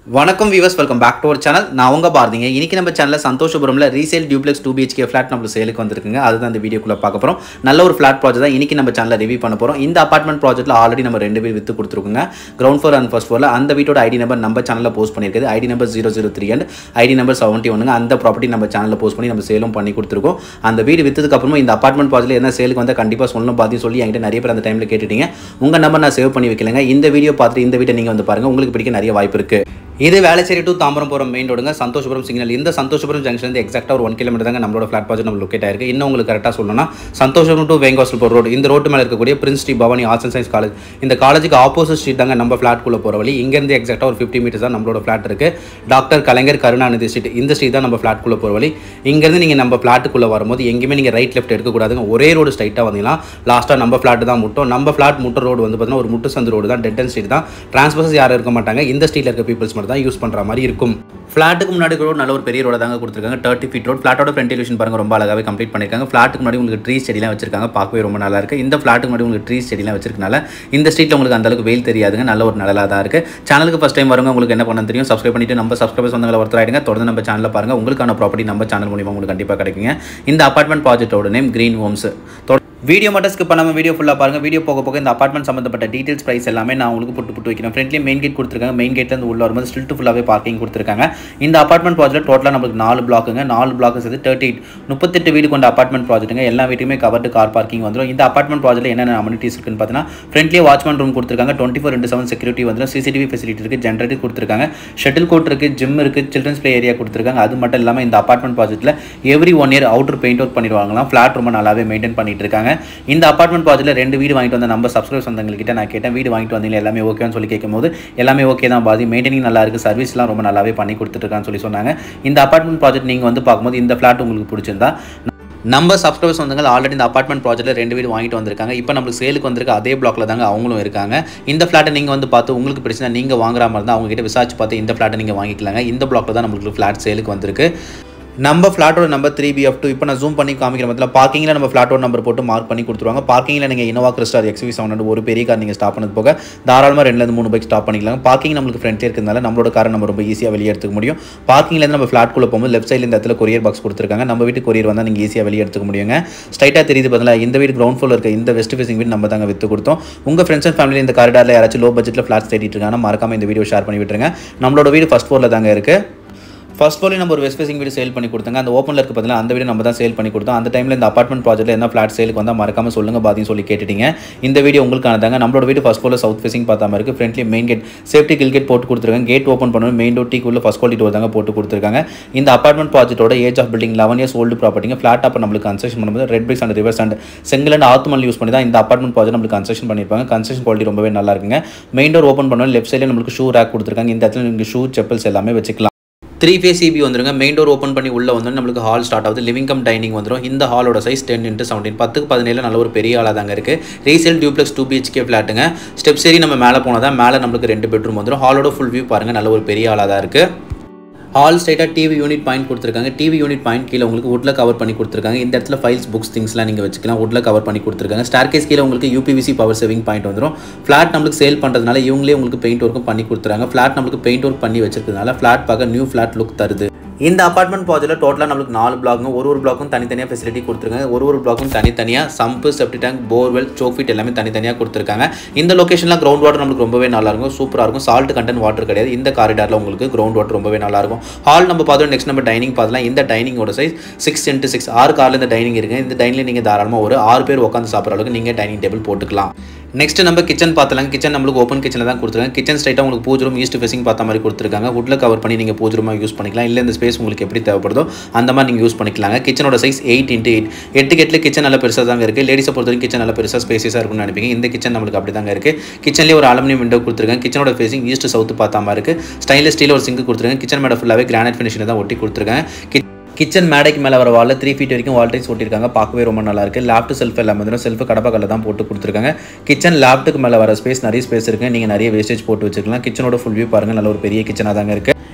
வணக்கம் viewers welcome back to our channel நான் உங்க பாரதிங்க இன்னைக்கு நம்ம சேனலில் சந்தோஷபுரம்ல resale duplex two BHK flat நம்மளுக்கு சேலுக்கு வந்திருக்குங்க அதுதான் இந்த வீடியோக்குள்ள பார்க்க போறோம் நல்ல ஒரு ஃபிளாட் ப்ராஜெக்ட் தான் இன்னைக்கு நம்ம சேனலில் ரிவ்யூ பண்ண போறோம் இந்த அபார்ட்மெண்ட் ப்ராஜெக்ட்ல ஆல்ரெடி நம்ம ரெண்டு பேர் வித்து கொடுத்துருக்கோங்க கிரவுண்ட் ஃப்ளோர் அண்ட் ஃபர்ஸ்ட் ஃப்ளோரில் அந்த வீட்டோட ஐடி நம்பர் நம்ம சேனலில் போஸ்ட் பண்ணியிருக்குது ID number zero zero three and ID number seventy ஒன்றுங்க அந்த ப்ராப்பர்ட்டி நம்ம சேனலில் போஸ்ட் பண்ணி நம்ம சேலும் பண்ணி கொடுத்துருக்கோம் அந்த வீடு வித்ததுக்கு அப்புறமா இந்த அபார்ட்மெண்ட் ப்ராஜெக்ட் என்ன சேலுக்கு வந்தால் கண்டிப்பாக சொல்லணும் பார்த்து சொல்லி என்கிட்ட நிறைய பேர் அந்த டைமில் கேட்டுட்டீங்க உங்க நம்பர் நான் சேவ் பண்ணி வைக்கலங்க இந்த வீடியோ பார்த்துட்டு இந்த வீட்டை நீங்கள் வந்து பாருங்க உங்களுக்கு பிடிக்க நிறைய வாய்ப்பு இருக்கு இது வேளச்சேரி டு தாம்பரம் போகிற மெயின் ரோடுங்க சந்தோஷபுரம் சிக்னல் இந்த சந்தோஷபுரம் ஜங்ஷன் எக்ஸாக்டாக ஒரு ஒன் கிலோமீட்டர் தாங்க நம்மளோட ஃபிளாட் ப்ராஜெக்ட் நம்ம லொக்கேட் ஆயிருக்கு இன்னும் உங்களுக்கு கரெக்டாக சொல்லணும்னா சந்தோஷபுரம் டு வேங்காசல் போகிற ரோடு இந்த ரோட்டு மேலே இருக்கக்கூடிய prince Shri Bhavani arts and science college இந்த காலேஜுக்கு ஆப்போசிட் ஸ்ட்ரீட் தாங்க நம்ம ஃபிளாட்குள்ளே போகிற வழி இங்கேருந்து எக்ஸாக்டாக ஒரு ஃபிஃப்டி மீட்டர்ஸ் தான் நம்மளோட ஃபிளாட் இருக்கு டாக்டர் கலைஞர் கருணாநிதி ஸ்ட்ரீட் இந்த ஸ்ட்ரீட் தான் நம்ம ஃபிளாட்குள்ளே போகிற வழி இங்கேருந்து நீங்கள் நம்ம ஃபிளாட்டுக்குள்ளே வரும்போது எங்கேயுமே நீங்கள் ரைட் லெஃப்ட் எடுக்கக்கூடாதுங்க ஒரே ரோடு ஸ்ட்ரைட்டாக வந்தீங்கன்னா லாஸ்ட்டாக நம்ம ஃபிளாட் தான் முட்டும் நம்ம ஃபிளாட் முட்ட ரோடு வந்து பார்த்தீங்கன்னா ஒரு முட்டு சந்து ரோடு தான் டெட் அண்ட் ஸ்ட்ரீட் தான் டிரான்ஸ்பர்ஸ் யாரும் இருக்க மாட்டாங்க இந்த ஸ்ட்ரீட்டில் இருக்க பீப்பிள்ஸ் மட்டும் தான் யூஸ் பண்ணுற மாதிரி இருக்கும் ஃப்ளாட்டுக்கு முன்னாடி ரோடு நல்ல ஒரு பெரிய ரோட தாங்க கொடுத்துருக்காங்க தேர்ட்டி ஃபீட் ரோட் ஃப்ளாட்டோட ஃப்ரண்ட் எலிவேஷன் பாருங்க ரொம்ப அழகாவே கம்ப்ளீட் பண்ணிருக்காங்க ஃப்ளாட்டுக்கு முன்னாடி உங்களுக்கு ட்ரீ செடிலாம் வச்சிருக்காங்க பார்க்கவே ரொம்ப நல்லா இருக்கு இந்த ஃப்ளாட்டுக்கு முன்னாடி உங்களுக்கு ட்ரீ செடிலாம் வச்சிருக்கனால இந்த ஸ்ட்ரீட்டில் உங்களுக்கு அந்த அளவுக்கு வெயில் தெரியாதுங்க நல்ல ஒரு நிழலாக தான் இருக்கு சேனலுக்கு ஃபஸ்ட் டைம் வருங்க உங்களுக்கு என்ன பண்ண தெரியும் சப்ஸ்கிரைப் பண்ணிட்டு நம்ம சப்ஸ்கிரைபர்ஸ் வந்தவங்களை ஒருத்தர் ஆயிடுங்க தொடர்ந்து நம்ம சேனலில் பாருங்க உங்களுக்கான ப்ராப்பர்ட்டி நம்ம சேனல் மூலியமாக உங்களுக்கு கண்டிப்பாக கிடைக்குங்க இந்த அபார்ட்மெண்ட் ப்ராஜெக்ட்டோட நேம் கிரீன் ஹோம்ஸ் வீடியோ மட்டும் ஸ்கிப் பண்ணாமல் வீடியோ ஃபுல்லாக பாருங்கள் வீடியோ போக போக இந்த அபார்ட்மெண்ட் சம்மந்தப்பட்ட டீடைல்ஸ் ப்ரைஸ் எல்லாமே நான் உங்களுக்கு புட்டு புட்டு வைக்கிறேன் ஃப்ரெண்ட்லி மெயின் கேட் கொடுத்துருக்காங்க மெயின் கேட்லேருந்து உள்ள வரும்போது ஸ்டில்ட்டு ஃபுல்லாகவே பார்க்கிங் கொடுத்துருக்காங்க இந்த அபார்ட்மெண்ட் ப்ராஜெக்ட் டோட்டலாக நம்மளுக்கு நாலு பிளாக்குங்க நாலு பிளாக் சேர்த்து தேர்ட்டி எயிட் முப்பத்தெட்டு வீடு கொண்ட அபார்ட்மெண்ட் ப்ராஜெக்ட்டுங்க எல்லா வீட்டுமே கவர்டு கார் பார்க்கிங் வந்துடும் இந்த அபார்ட்மெண்ட் ப்ராஜெக்ட்டில் என்னென்ன அமினிட்டிஸ் இருக்குன்னு பார்த்தீங்கன்னா ஃப்ரெண்ட்லி வாட்ச்மேன் ரூம் கொடுத்துருக்காங்க twenty four into seven security வந்துடும் சிசிடிவி ஃபெசிலிட்டி இருக்குது ஜென்ரேட்டர் கொடுத்துருக்காங்க ஷட்டில் கோட் இருக்குது ஜிம் இருக்குது சில்ட்ரன்ஸ் ப்ளே ஏரியா கொடுத்துருக்காங்க அது மட்டும் இல்லாமல் இந்த அபார்ட்மெண்ட் ப்ராஜெக்ட்டில் every one year outer paint out பண்ணிடுவாங்களாம் ஃப்ளாட் ரொம்ப நல்லாவே மெயின்டைன் பண்ணிட்டு இருக்காங்க இந்த அபார்ட்மெண்ட் ப்ராஜெக்ட்டில் ரெண்டு வீடு வாங்கிட்டு வந்த நம்ம சப்ஸ்கிரைப் வந்தவங்ககிட்ட நான் கேட்டேன் வீடு வாங்கிட்டு வந்தீங்க எல்லாமே ஓகேன்னு சொல்லி கேட்கும்போது எல்லாமே ஓகே தான் பாதி மெயின்டைனிங் நல்லா இருக்குது சர்வீஸ்லாம் ரொம்ப நல்லாவே பண்ணி கொடுத்துட்ருக்கான்னு சொல்லி சொன்னாங்க இந்த அபார்ட்மெண்ட் ப்ராஜெக்ட் நீங்கள் வந்து பார்க்கும்போது இந்த ஃப்ளாட் உங்களுக்கு பிடிச்சிருந்தா நம்ம சப்ஸ்கிரைபர்ஸ் வந்தவங்க ஆல்ரெடி இந்த அபார்ட்மெண்ட் ப்ராஜெக்ட்டில் ரெண்டு வீடு வாங்கிட்டு வந்திருக்காங்க இப்போ நம்மளுக்கு சேலுக்கு வந்திருக்க அதே பிளாக்ல தாங்க அவங்களும் இருக்காங்க இந்த ஃப்ளாட்டை நீங்கள் வந்து பார்த்து உங்களுக்கு பிடிச்சா நீங்கள் வாங்குற மாதிரி இருந்தால் அவங்க கிட்ட விசாரிச்சு பார்த்து இந்த ஃப்ளாட்டை நீங்கள் வாங்கிக்கலாங்க இந்த பிளாக்ல தான் நம்மளுக்கு ஃப்ளாட் சேலுக்கு வந்திருக்கு நம்ம ஃப்ளாட்டோட number three B F two இப்போ நான் ஜூம் பண்ணி காமிக்கிற மத்தியில் பார்க்கிங்கில் நம்ம ஃப்ளாட்டோட நம்பர் போட்டு மார்க் பண்ணி கொடுத்துருவாங்க பார்க்கிங்கில் நீங்கள் இனோவா கிறிஸ்டார் எக்ஸ்வி செவன் ஒரு பெரிய கார் நீங்கள் ஸ்டாப் பண்ணது போக தாராளமாக ரெண்டுலேருந்து மூணு பைக் ஸ்டாப் பண்ணிக்கலாம் பார்க்கிங் நம்மளுக்கு ஃப்ரண்ட்லேயே இருக்கிறதுனால நம்மளோட காரை நம்ம ரொம்ப ஈஸியாக வெளியே எடுத்துக்க முடியும் பார்க்கிங்லேருந்து நம்ம ஃப்ளாட்குள்ளே போகும்போது லெஃப்ட் சைடில் இந்த இடத்துல கொரியர் பாக்ஸ் கொடுத்துருக்காங்க நம்ம வீட்டு கொரியர் வந்தால் நீங்கள் ஈஸியாக வெளியே எடுத்துக்க முடியுங்க ஸ்ட்ரைட்டாக தெரியுது பதிலாக இந்த வீடு கிரவுண்ட் ஃப்ளோர் இருக்க இந்த வெஸ்ட் ஃபேசிங் வீடு நம்ம தாங்க வித்து கொடுத்தோம் உங்கள் ஃப்ரெண்ட்ஸ் அண்ட் ஃபேமிலி இந்த காரிடாரில் யாராச்சும் லோ பட்ஜெட்டில் ஃப்ளாட்ஸ் தேடிட்டு இருக்காங்கன்னா மறக்காம இந்த வீடியோ ஷேர் பண்ணி விட்டுருங்க நம்மளோட வீடு ஃபஸ்ட் ஃப்ளோரில் தாங்க இருக்குது ஃபர்ஸ்ட் ஃப்ளோரில் நம்ம ஒரு வெஸ்ட் ஃபேசிங் வீடு சேல் பண்ணி கொடுத்தாங்க அந்த ஓப்பனில் இருக்க பார்த்தீங்கன்னா அந்த வீடு நம்ம தான் சேல் பண்ணி கொடுத்தோம் அந்த டைமில் இந்த அபார்ட்மெண்ட் ப்ராஜெக்ட்டில் என்ன ஃப்ளாட் சேலுக்கு வந்தால் மறக்காம சொல்லுங்க பாதின்னு சொல்லி கேட்டுட்டீங்க இந்த வீடியோ உங்களுக்கானதாங்க நம்மளோட வீடு ஃபர்ஸ்ட் ஃப்ளோரில் சவுத் ஃபேசிங் பார்த்தா மாதிரி இருக்குது friendly main gate safety grill gate போட்டு கொடுத்துருக்காங்க கேட் ஓப்பன் பண்ணணும் மெயின் டோர் டீக்குள்ள ஃபர்ஸ்ட் குவாலிட்டி டோர் தாங்க போட்டு கொடுத்துருக்காங்க இந்த அபார்ட்மெண்ட் ப்ராஜெக்ட்டோட age of building eleven years old ப்ராப்பர்ட்டிங்க ஃப்ளாட் அப்போ நம்மளுக்கு கன்ஸ்ட்ரக்ஷன் பண்ணும்போது red bricks and river sand செங்கல் அண்ட் ஆத்துமல் யூஸ் பண்ணி தான் இந்த அபார்ட்மெண்ட் ப்ராஜெக்ட் நம்மளுக்கு கன்ஸ்ட்ரக்ஷன் பண்ணியிருப்பாங்க கன்ஸ்ட்ரக்ஷன் குவாலிட்டி ரொம்பவே நல்லா இருக்குங்க மெயின் டோர் ஓப்பன் பண்ணணும் லெஃப்ட் சைடில் நம்மளுக்கு ஷூ ரேக் கொடுத்துருக்காங்க இந்த இடத்துல நீங்கள் ஷூ செப்பல்ஸ் எல்லாமே வச்சுக்கலாம் த்ரீ ஃபேஸ் சிபி வந்துருங்க மெயின் டோர் ஓப்பன் பண்ணி உள்ள வந்து நம்மளுக்கு ஹால் ஸ்டார்ட் ஆகுது லிவிங் கம் டைனிங் வந்துடும் இந்த ஹாலோட சைஸ் டென் இன்ட்டு செவன்டீன் பத்துக்கு பதினேழு நல்ல ஒரு பெரிய ஆளாக தாங்க இருக்குது ரீசேல் டியூப்ளெக்ஸ் டூ பிஹெச்கே ஃப்ளாட்டுங்க ஸ்டெப் சரி நம்ம மேலே போனால் தான் மேலே நம்மளுக்கு ரெண்டு பெட்ரூம் வந்துடும் ஹாலோட ஃபுல் வியூ பாருங்கள் நல்ல ஒரு பெரிய ஆளாக தான் இருக்குது ஹால் ஸ்ட்ரைட்டாக டிவி யூனிட் பாயிண்ட் கொடுத்துருக்காங்க டிவி யூனிட் பாயிண்ட் கீழே உங்களுக்கு வுட்டில் கவர் பண்ணி கொடுத்துருக்காங்க இந்த இடத்துல ஃபைல்ஸ் புக்ஸ் திங்ஸ்லாம் நீங்கள் வச்சுக்கலாம் வுட்டில் கவர் பண்ணி கொடுத்துருக்காங்க ஸ்டார்கேஸ் கீழே உங்களுக்கு யூபிவிசி பவர் சேவிங் பாயிண்ட் வந்துடும் ஃப்ளாட் நம்மளுக்கு சேல் பண்ணுறதுனால இவங்களே உங்களுக்கு பெயிண்ட் ஒர்க்கும் பண்ணி கொடுத்துறாங்க ஃப்ளாட் நம்மளுக்கு பெயிண்ட் ஒர்க் பண்ணி வச்சிருக்கிறதுனால ஃப்ளாட் பார்க்க நியூ ஃப்ளாட் லுக் தருது இந்த அபார்ட்மெண்ட் ப்ராஜெக்ட்டில் டோட்டலாக நம்மளுக்கு நாலு பிளாக்குங்க ஒரு ஒரு பிளாக்கும் தனித்தனியாக ஃபெசிலிட்டி கொடுத்துருக்காங்க ஒரு ஒரு பிளாக்கும் தனித்தனியாக சம்பு செப்டி டேங்க் போர்வெல் சோக்ஃபிட் எல்லாமே தனித்தனியாக கொடுத்துருக்காங்க இந்த லொக்கேஷனில் கிரவுண்ட் வாட்டர் நம்மளுக்கு ரொம்பவே நல்லா இருக்கும் சூப்பராக இருக்கும் சால்ட் கண்டென்ட் வாட்டர் கிடையாது இந்த காரிடாரில் உங்களுக்கு கிரவுண்ட் வாட்டர் ரொம்பவே நல்லா இருக்கும் ஹால் நம்ம பார்த்தோம் நெக்ஸ்ட் நம்ம டைனிங் பார்த்தலாம் இந்த டைனிங்கோட சைஸ் சிக்ஸ் இன்ட்டு சிக்ஸ் ஆறு காரில் இந்த டைனிங் இருக்குது இந்த டைனிங்கில் நீங்கள் தாராளமாக ஒரு ஆறு பேர் உட்காந்து சாப்பிட்ற அளவுக்கு நீங்கள் டைனிங் டேபிள் போட்டுக்கலாம் நெக்ஸ்ட் நம்ம கிச்சன் பார்த்தலாம் கிச்சன் நம்மளுக்கு ஓப்பன் கிச்சனில் தான் கொடுத்துருக்காங்க கிச்சன் ஸ்ட்ரைட்டாக உங்களுக்கு பூஜ் ரூம் ஈஸ்ட் ஃபேசிங் பார்த்த மாதிரி கொடுத்துருக்காங்க வுட்டில் கவர் பண்ணி நீங்கள் பூஜ் ரூமாக யூஸ் பண்ணிக்கலாம் இல்லை இந்த ஸ்பேஸ் உங்களுக்கு எப்படி தேவைப்படுதோ அந்த மாதிரி நீங்கள் யூஸ் பண்ணிக்கலாங்க கிச்சனோட சைஸ் எயிட் இன்ட்டு எயிட் எட்டு கெட்டில் கிச்சன் நல்ல பெருசாக தாங்க இருக்குது லேடிஸை பொறுத்த வரைக்கும் கிச்சன் நல்ல பெருசாக ஸ்பேசியஸாக இருக்கும்னு நினைப்பீங்க இந்த கிச்சன் நம்மளுக்கு அப்படி தாங்க இருக்குது கிச்சன்லேயே ஒரு அலுமினியம் விண்டோ கொடுத்துருக்காங்க கிச்சனோட ஃபேசிங் ஈஸ்ட் சவுத்து பார்த்த மாதிரி இருக்குது ஸ்டைலில் ஸ்டீல் ஒரு சிங்க் கொடுத்துருக்காங்க கிச்சன் மேடம் ஃபுல்லாகவே கிரானைட் ஃபினிஷில் தான் ஒட்டி கொடுத்துருக்காங்க கிச்சன் மேடைக்கு மேலே வர வாலில் த்ரீ ஃபீட் வரைக்கும் வால் டைல்ஸ் ஒட்டியிருக்காங்க பார்க்கவே ரொம்ப நல்லா இருக்குது லேப்ட் செல்ஃப் எல்லாமே வந்துடும் செல்ஃப் கடப்பாக்கல்ல தான் போட்டு கொடுத்துருக்காங்க கிச்சன் லேப்ட்டுக்கு மேலே வர ஸ்பேஸ் நிறைய ஸ்பேஸ் இருக்குது நீங்கள் நிறைய வேஸ்டேஜ் போட்டு வச்சுக்கலாம் கிச்சனோட ஃபுல் வியூ பாருங்கள் நல்ல ஒரு பெரிய கிச்சனாக தாங்க இருக்குது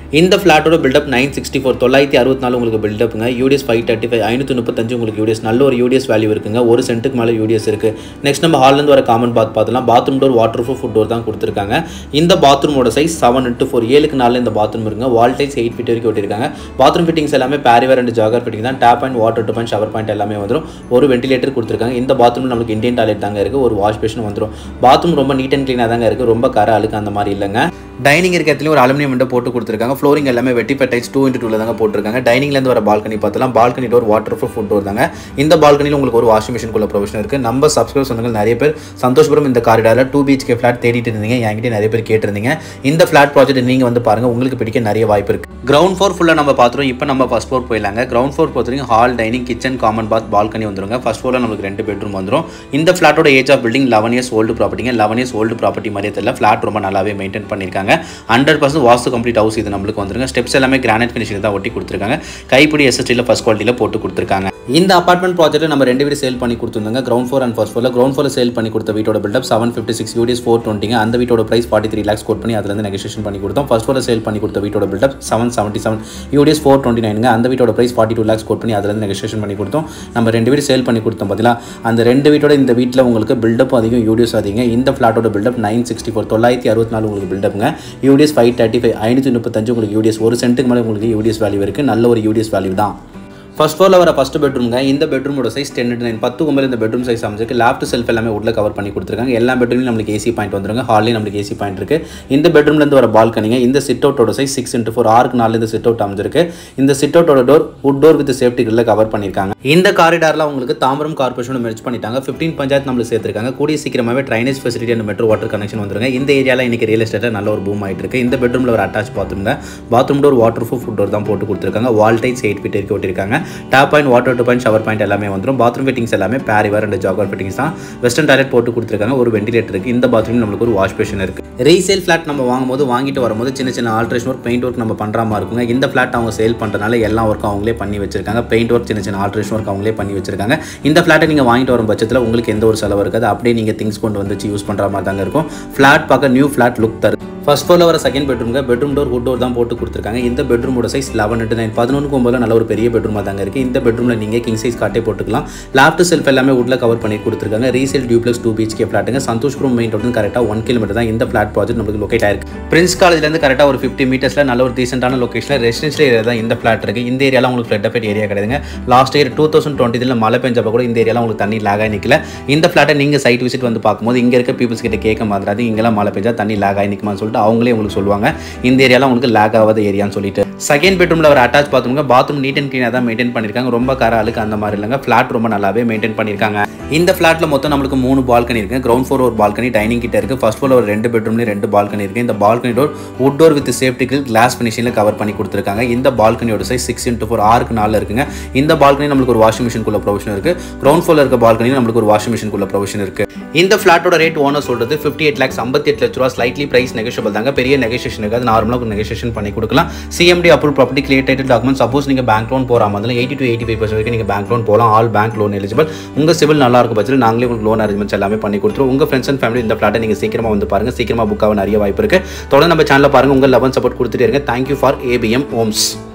இந்த ஃப்ளாட்டோட பில்டப் நைன் சிக்ஸ்டி ஃபோர் தொள்ளாயிரத்தி அறுபத்தி நாலு உங்களுக்கு பில்டப்புங்க யூடிஎஸ் ஃபைவ் தேர்ட்டி ஃபைவ் ஐநூற்றி முப்பத்தஞ்சு உங்களுக்கு யூடிஎஸ் நல்ல ஒரு யூடிஎஸ் வேல்யூ இருக்குங்க ஒரு சென்ட்டுக்கு மேலே யூடிஎஸ் இருக்குது நெக்ஸ்ட் நம்ம ஹால்லேருந்து வர காமன் பாத் பார்த்தலாம் bathroom door waterproof foot door தான் கொடுத்துருக்காங்க இந்த பாத்ரூமோட சைஸ் செவன் இன்ட்டு ஃபோர் ஏழுக்கு நாலு இந்த பாத்ரூம் இருக்குங்க வால் டைல்ஸ் எயிட் ஃபீட் வரைக்கும் ஒட்டிருக்காங்க பாத்ரூம் ஃபிட்டிங்ஸ் எல்லாமே பேரிவேர் அண்ட் ஜாகர் ஃபிட்டிங் தான் tap and water tube and shower point எல்லாமே வந்துடும் ஒரு வென்டிலேட்டர் கொடுத்துருக்காங்க இந்த பாத்ரூம் நமக்கு இந்தியன் டாய்லெட் தாங்க இருக்குது ஒரு வாஷ் பேஷன் வந்துடும் பாத்ரூம் ரொம்ப நீட் அண்ட் க்ளீனாக தாங்க இருக்குது ரொம்ப கரை அழுக்கு அந்த மாதிரி இல்லைங்க டைனிங் இருக்க இடத்துலையும் ஒரு அலுமினியம் விண்டோ போட்டு கொடுத்துருக்காங்க ஃப்ளோரிங் எல்லாமே வெட்டி டைல்ஸ் டூ இன்ட்டு டூவில் தாங்க போட்டிருக்காங்க டைனிங்லேருந்து வர பால்கனி பார்த்தலாம் balcony door waterproof foot door தாங்க இந்த பால்கனியில் உங்களுக்கு ஒரு வாஷிங் மிஷின் ப்ரொவிஷன் இருக்குது நம்ம சப்ஸ்கிரைபர் சொந்தங்கள் நிறைய பேர் சந்தோஷபுரம் இந்த காரிடாரில் டூ பிஹெச்கே ஃப்ளாட் தேடிட்டு இருந்தீங்க என்கிட்ட நிறைய பேர் கேட்டிருந்தீங்க இந்த ஃப்ளாட் ப்ராஜெக்ட் நீங்கள் வந்து பாருங்கள் உங்களுக்கு பிடிக்க நிறைய வாய்ப்பு இருக்குது கிரவுண்ட் ஃப்ளோர் ஃபுல்லாக நம்ம பார்த்துருவோம் இப்போ நம்ம ஃபஸ்ட் ஃப்ளோர் போயிடலாங்க கிரவுண்ட் ஃப்ளோர் பொறுத்த வரைக்கும் hall dining kitchen common bath balcony வந்துருங்க ஃபஸ்ட் ஃப்ளோரில் நமக்கு ரெண்டு பெட்ரூம் வந்துடும் இந்த ஃப்ளாட்டோட age of building eleven years old ப்ராப்பர்ட்டிங்க லெவன் இயர்ஸ் ஓல்டு ப்ராப்பர்ட்டி மாதிரியே தெரியல ஃப்ளாட் ரொம்ப நல்லாவே மெயின்டைன் பண்ணியிருக்காங்க hundred percent vastu complete house இது நம்மளுக்கு வந்துருங்க ஸ்டெப்ஸ் எல்லாமே கிரானைட் ஃபினிஷிங் தான் ஒட்டி கொடுத்துருக்காங்க கைப்பிடி எஸ்எஸ்டியில் ஃபஸ்ட் குவாலிட்டியில் போட்டு கொடுத்துருக்காங்க இந்த அப்பார்ட்மெண்ட் ப்ராஜெக்ட் நம்ம ரெண்டு வீடு சேல் பண்ணி கொடுத்துருந்தாங்க ground floor and first floor ground floor sale பண்ணி கொடுத்த வீட்டோட built up seven fifty six UDS four டுவெண்ட்டிங்க அந்த வீட்டோட price forty three lakhs quote பண்ணி அதுலேருந்து நெகோஷியேஷன் பண்ணி கொடுத்தோம் ஃபர்ஸ்ட் ஃப்ளோர் சேல் பண்ணி கொடுத்த வீட்டோட built up seven seventy seven UDS four twenty நைனுங்க அந்த வீட்டோட price forty two lakhs quote பண்ணி அதுலேருந்து நெகோஷியேஷன் பண்ணி கொடுத்தோம் நம்ம ரெண்டு வீடு சேல் பண்ணி கொடுத்தோம் பார்த்தீங்களா அந்த ரெண்டு வீட்டோட இந்த வீட்டில் உங்களுக்கு பில்டப் அதிகம் யூடிஎஸ் அதிகம் இந்த ஃப்ளாட்டோட பில்டப் நைன் சிக்ஸ்டி ஃபோர் தொள்ளாயிரத்தி அறுபத்தி நாலு உங்களுக்கு பில்டப்புங்க யூடிஎஸ் ஃபைவ் தேர்ட்டி ஃபைவ் ஐநூற்றி முப்பத்தஞ்சு உங்களுக்கு யூடிஎஸ் ஒரு சென்ட்டுக்கு மேலே உங்களுக்கு யூடிஎஸ் வேல்யூ இருக்குது நல்ல ஒரு யூடிஎஸ் வேல்யூ தான் ஃபர்ஸ்ட் ஃப்ளோரில் வர ஃபஸ்ட் பெட்ரூம்ங்க இந்த பெட்ரூமோட சைஸ் டென் நைன் பத்து ஒம்பது இந்த பெட்ரூம் சைஸ் அமைச்சிருக்கு லேஃப்ட் செல்ஃப் எல்லாமே உள்ள கவர் பண்ணி கொடுத்துருக்காங்க எல்லா பெட்ரூம்லையும் நம்மளுக்கு ஏசி பாயிண்ட் வந்துருங்க ஹால்லையும் நம்மளுக்கு ஏசி பாயிண்ட் இருக்குது இந்த பெட்ரூம்லேருந்து வர பால்கனிங்க இந்த சிட் அவுட்டோட சைஸ் சிக்ஸ் இன்ட்டு ஃபோர் ஆறுக்கு நாலு இந்த சிட் அவுட் அமைஞ்சிருக்கு இந்த சிட் அவுட்டோட door wood door with safety grill cover பண்ணியிருக்காங்க இந்த காரிடாரில் உங்களுக்கு தாம்பரம் கார்பரேஷனோட மெர்ஜ் பண்ணிட்டாங்க ஃபிஃப்டீன் பஞ்சாயத்து நம்மளுக்கு சேர்த்துருக்காங்க கூடிய சீக்கிரமாகவே drainage facility and metro water connection வந்துருங்க இந்த ஏரியாவில் இன்னைக்கு ரியல் எஸ்டேட்டில் நல்ல ஒரு பூம் ஆயிட்டு இருக்கு இந்த பெட்ரூமில் ஒரு attach bathroom bathroom door waterproof foot door தான் போட்டு கொடுத்துருக்காங்க வால் டைட்ஸ் எயிட் ஃபீட் இருக்கு ஒட்டிருக்காங்க tap point water two point shower point எல்லாமே வந்துடும் பாத்ரூம் ஃபிட்டிங்ஸ் எல்லாமே பேரிவர் அண்ட் ஜாகர் ஃபிட்டிங்ஸ் தான் வெஸ்டர்ன் டாய்லெட் போட்டு கொடுத்துருக்காங்க ஒரு வென்டிலேட்டர் இருக்குது இந்த பாத்ரூம் நம்மளுக்கு ஒரு வாஷ் பேஷன் இருக்குது ரீசேல் ஃப்ளாட் நம்ம வாங்கும்போது வாங்கிட்டு வரும்போது சின்ன சின்ன ஆல்ட்ரேஷன் ஒர்க் பெயிண்ட் ஒர்க் நம்ம பண்ணுற மாதிரி இருக்குங்க இந்த ஃப்ளாட் அவங்க சேல் பண்ணுறதுனால எல்லா ஒர்க்கும் அவங்களே பண்ணி வச்சிருக்காங்க பெயிண்ட் ஒர்க் சின்ன சின்ன ஆல்ட்ரேஷன் ஒர்க் அவங்களே பண்ணி வச்சிருக்காங்க இந்த ஃப்ளாட்டை நீங்கள் வாங்கிட்டு வரும் பட்சத்தில் உங்களுக்கு எந்த ஒரு செலவு இருக்காது அப்படியே நீங்கள் திங்ஸ் கொண்டு வந்து யூஸ் பண்ணுற மாதிரி தாங்க இருக்கும் ஃப்ளாட் பார்க்க நியூ ஃப்ளாட் லுக் தரும் ஃபர்ஸ்ட் ஃப்ளோரில் வர செகண்ட் பெட்ரூம்ங்க பெட்ரூம் டோர் வுட் டோர் தான் போட்டு கொடுத்துருக்காங்க இந்த பெட்ரூமோட சைஸ் லெவன் இன்ட்டு நைன் பதினொன்று ஒம்பதுல நல்ல ஒரு பெரிய பெட்ரூமாக தாங்க இருக்குது இந்த பெட்ரூமில் நீங்கள் கிங் சைஸ் காட்டே போட்டுக்கலாம் லேப்ட் செல்ஃப் எல்லாமே உள்ள கவர் பண்ணி கொடுத்துருக்காங்க ரீசேல் டியூப்ளெக்ஸ் டூ பிஹெச்கே ஃப்ளாட்டுங்க சந்தோஷ்புரம் மெயின் ரோடு கரெக்டாக ஒன் கிலோமீட்டர் தான் இந்த ஃப்ளாட் ப்ராஜெக்ட் நமக்கு லொக்கேட் ஆயிருக்கு பிரின்ஸ் காலேஜ்லேருந்து கரெக்டாக ஒரு ஃபிஃப்டி மீட்டர்ஸில் நல்ல ஒரு டீசென்டான லொக்கேஷனில் ரெசிடென்ஷியல் ஏரியா தான் இந்த ஃப்ளாட் இருக்குது இந்த ஏரியாவில் உங்களுக்கு ஃப்ளட் அஃபெக்ட் ஏரியா கிடையாதுங்க லாஸ்ட் இயர் டூ தௌசண்ட் டுவெண்ட்டியில் மழை பெஞ்சப்போ கூட இந்த ஏரியாவில் உங்களுக்கு தண்ணி லாகாக நிற்கல இந்த ஃப்ளாட்டை நீங்கள் சைட் விசிட் வந்து பார்க்கும்போது இங்கே இருக்க பீப்புள்ஸ் கிட்ட கேட்க மாதிரி இங்கெல்லாம் மழை பெஞ்சா தண்ணி லாகாக நிற்குமான்னு சொல்லிட்டு அவங்களே உங்களுக்கு சொல்லுவாங்க இந்த ஏரியாவில் உங்களுக்கு லேக் ஆகாத ஏரியான்னு சொல்லிட்டு செகண்ட் பெட்ரூமில் ஒரு அட்டாச் பாத்ரூம்ங்க பாத்ரூம் நீட் அண்ட் க்ளீனாக தான் மெயின்டைன் பண்ணியிருக்காங்க ரொம்ப கர அழுக்கு அந்த மாதிரி இல்லைங்க ஃப்ளாட் ரொம்ப நல்லாவே மெயின்டைன் பண்ணியிருக்காங்க இந்த ஃப்ளாட்டில் மொத்தம் நம்மளுக்கு மூணு பால்கனி இருக்குது கிரவுண்ட் ஃப்ளோர் ஒரு பால்கனி டைனிங் கிட்ட இருக்குது ஃபர்ஸ்ட் ஃப்ளோர் ஒரு ரெண்டு பெட்ரூம்லேயும் ரெண்டு பால்கனி இருக்குது இந்த balcony door wood door with safety grill glass ஃபினிஷிங்கில் கவர் பண்ணி கொடுத்துருக்காங்க இந்த பால்கனியோட சைஸ் சிக்ஸ் இன்ட்டு ஃபோர் ஆறுக்கு நாலு இருக்குங்க இந்த பால்கனி நம்மளுக்கு ஒரு வாஷிங் மிஷின்குள்ள ப்ரொவிஷன் இருக்குது கிரவுண்ட் ஃப்ளோரில் இருக்க பால்கனி நம்மளுக்கு ஒரு வாஷிங் மிஷின்குள்ள ப்ரொவிஷன் இருக்குது இந்த ஃப்ளாட்டோட ரேட் ஓனர் சொல்றது ஃபிஃப்டி எயிட் லேக்ஸ் ஐம்பத்தி எட்டு லட்ச ரூபா ஸ்லைட்லி பிரைஸ் நெகோஷியபிள் தாங்க பெரிய நெகோஷியேஷன் இருக்காது நார்மலாக நெகோஷியேஷன் பண்ணி கொடுக்கலாம் CMDA approve property clear title document suppose நீங்கள் பேங்க் லோன் போகிற மாதிரி eighty to eighty five percent வரைக்கும் நீங்கள் பேங்க் லோன் போகலாம் ஆல் பேங்க் லோன் எலிஜிபிள் உங்கள் சிவில் நல்லா இருக்கும் பட்சத்தில் நாங்களே உங்களுக்கு லோன் அரேஞ்ச்மெண்ட்ஸ் எல்லாமே பண்ணி கொடுத்துருவோம் உங்கள் ஃப்ரெண்ட்ஸ் அண்ட் ஃபேமிலி இந்த ஃப்ளாட்டை நீங்கள் சீக்கிரமாக வந்து பாருங்க சீக்கிரமாக புக் ஆக நிறைய வாய்ப்பு இருக்குது தொடர்ந்து நம்ம சேனலில் பாருங்க உங்கள் லெவன் சப்போர்ட் கொடுத்துட்டே இருங்க தேங்க்யூ ஃபார் ஏபிஎம் ஹோம்ஸ்